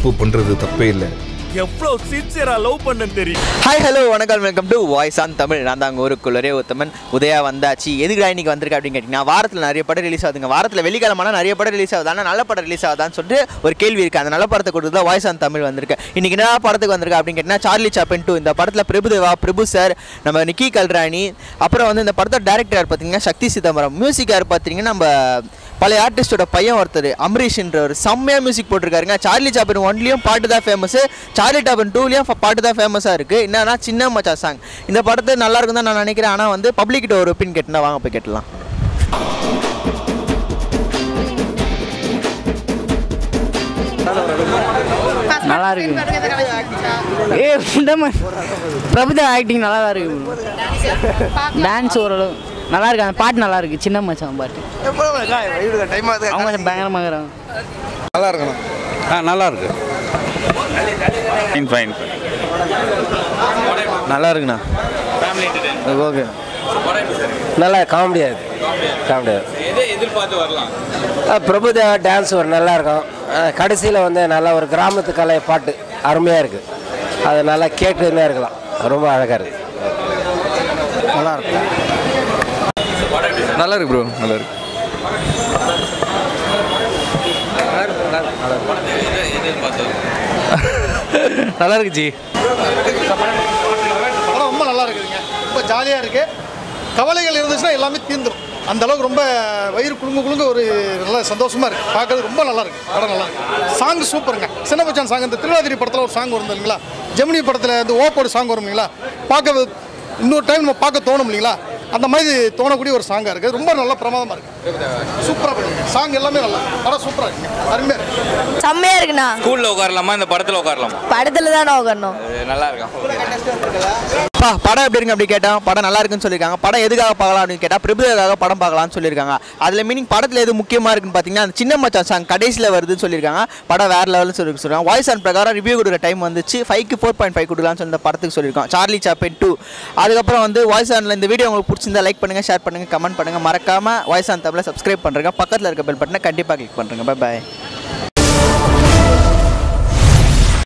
தப்பு பண்றது தப்பே இல்லை எவ்வளவு சின்சியரா லவ் பண்ண தெரியும் ஹாய் ஹலோ வணக்கம் welcome to voice on Tamil நான் தான் உங்கள் ஊருக்குள்ளரே உத்தமன் உதயா வந்தாச்சு எதுக்குடா இன்னைக்கு வந்திருக்க அப்படின்னு கேட்டிங்கன்னா வாரத்தில் நிறைய படம் ரிலீஸ் ஆகுதுங்க வாரத்தில் வெள்ளிக்கிழமைனா நிறைய படம் ரிலீஸ் ஆகுது ஆனால் நல்ல படம் ரிலீஸ் ஆகுதான்னு சொல்லிட்டு ஒரு கேள்வி இருக்குது அந்த நல்ல படத்தை கொடுத்து தான் வாய்ஸ் ஆன் தமிழ் வந்திருக்கு இன்னைக்கு என்ன படத்துக்கு வந்திருக்கு அப்படின்னு கேட்டிங்கன்னா சார்லி சாப்பின் டூ இந்த படத்தில் பிரபுதேவா பிரபு சார் நம்ம நிக்கி கல்ராணி அப்புறம் வந்து இந்த படத்தோட டேரக்டர் யார் பார்த்தீங்கன்னா சக்தி சிதம்பரம் மியூசிக் யார் பார்த்தீங்கன்னா நம்ம பழைய ஆர்டிஸ்டோட பையன் ஒருத்தர் அம்ரீஷ்ன்றவர் செம்மையாக மியூசிக் போட்டிருக்காருங்க சார்லி சாப்பின் ஒன்லேயும் பாட்டு தான் ஃபேமஸ் சார்லி டாபின் டூலேயும் பாட்டு தான் ஃபேமஸாக இருக்குது என்னன்னா சின்ன மச்சா சாங் இந்த படத்தை நல்லா இருக்கும் தான் நான் நினைக்கிறேன் ஆனால் வந்து பப்ளிக்கிட்ட ஒரு ஒப்பீன் கேட்டுனா வாங்க போய் கேட்டலாம் நல்லா இருக்கு ஏ சுண்டமா பிரபுதா ஆக்டிங் நல்லா தான் இருக்கு டான்ஸ் ஓரளவு நல்லா இருக்கு அந்த பாட்டு நல்லா இருக்கு சின்ன மச்சான் பாட்டு அவங்க கொஞ்சம் பயங்கரமாக இருக்கிறாங்க நல்லா இருக்கணும் ஆ நல்லா இருக்கு ஃபைன் ஃபைன் நல்லா இருக்குண்ணா ஓகே நல்லா காமெடியாக இருக்குது காமெடியாக எதை எதிர்பார்த்து வரலாம் பிரபுதேவா டான்ஸ் ஒரு நல்லா இருக்கும் கடைசியில் வந்து நல்லா ஒரு கிராமத்து கலை பாட்டு அருமையாக இருக்குது அது நல்லா கேட்டுன்னே இருக்கலாம் ரொம்ப அழகாக இருக்குது நல்லா இருக்கும் நல்லா இருக்கு ப்ரோ நல்லா இருக்கு நல்லா இருக்கு ஜி படம் ரொம்ப நல்லா இருக்குதுங்க ரொம்ப ஜாலியாக இருக்கு கவலைகள் இருந்துச்சுன்னா எல்லாமே தீர்ந்துடும் அந்த அளவுக்கு ரொம்ப வயிறு குலுங்க குலுங்க ஒரு நல்ல சந்தோஷமா இருக்கு பார்க்கறது ரொம்ப நல்லா இருக்கு படம் நல்லா இருக்கு சாங் சூப்பருங்க சின்ன மச்சான் சாங் இந்த திருவாதிரி படத்தில் ஒரு சாங் வரும் இல்லைங்களா ஜெமினி படத்தில் இந்த ஓப்போட சாங் வரும் இல்லைங்களா பார்க்க இன்னொரு டைம் நம்ம பார்க்க தோணும் இல்லைங்களா அந்த மாதிரி தோணக்கூடிய ஒரு சாங்காக இருக்குது ரொம்ப நல்ல பிரமாதமாக இருக்கு சூப்பராக பண்ணுங்க சாங் எல்லாமே நல்லா படம் சூப்பராக இருக்குங்க அருமையாக இருக்கு செம்மையா இருக்குண்ணா ஸ்கூல்ல உட்காரலாமா இந்த படத்துல உட்காரலாமா படத்துல தானே உட்காரணும் நல்லா இருக்கும் பா படம் எப்படி இருக்கு அப்படி கேட்டோம் படம் நல்லா இருக்குன்னு சொல்லியிருக்காங்க படம் எதுக்காக பார்க்கலாம் அப்படின்னு கேட்டால் பிரபுதேவாக படம் பார்க்கலாம்னு சொல்லியிருக்காங்க அதில் மீனிங் படத்தில் எது முக்கியமாக இருக்குன்னு பார்த்தீங்கன்னா அந்த சின்ன மச்சான் சாங் கடைசியில் வருதுன்னு சொல்லியிருக்காங்க படம் வேறு லெவலில் சொல்லி சொல்லியிருக்காங்க வாய்ஸ் அண்ட் பிரகாரம் ரிவ்யூ கொடுக்குற டைம் வந்துச்சு ஃபைவ்க்கு ஃபோர் பாயிண்ட் ஃபைவ் கொடுக்கலாம்னு சொல்லி இந்த படத்துக்கு சொல்லியிருக்கோம் சார்லி சாப்பின் டூ அதுக்கப்புறம் வந்து வாய்ஸ் ஆனில் இந்த வீடியோ உங்களுக்கு பிடிச்சிருந்தா லைக் பண்ணுங்கள் ஷேர் பண்ணுங்கள் கமெண்ட் பண்ணுங்கள் மறக்காமல் வாய்ஸ் ஆன் தமிழில் சப்ஸ்கிரைப் பண்ணுறேங்க பக்கத்தில் இருக்க பெல் பட்டனை கண்டிப்பாக கிளிக் பண்ணுறேங்க பை பாய்